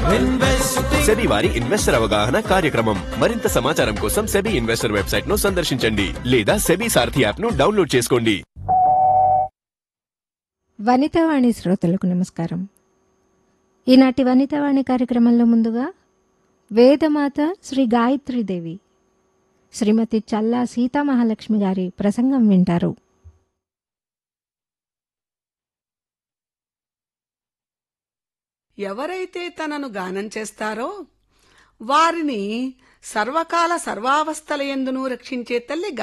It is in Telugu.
సెబీ వారి ఇన్వెస్టర్ అవగాహన కార్యక్రమం మరింత సమాచారం కోసం సెబీ ఇన్వెస్టర్ వెబ్సైట్ ను సందర్శించండి లేదా సెబీ సారథి యాప్ ను డౌన్లోడ్ చేసుకోండి వనితావాణి శ్రోతలకు నమస్కారం ఈనాటి వనితావాణి కార్యక్రమంలో ముందుగా వేదమాత శ్రీ గాయత్రీదేవి శ్రీమతి చల్లా సీతామహాలక్ష్మి గారి ప్రసంగం వింటారు ఎవరైతే తనను గానం చేస్తారో వారిని సర్వకాల సర్వావస్థల ఎందును రక్షించే తల్లి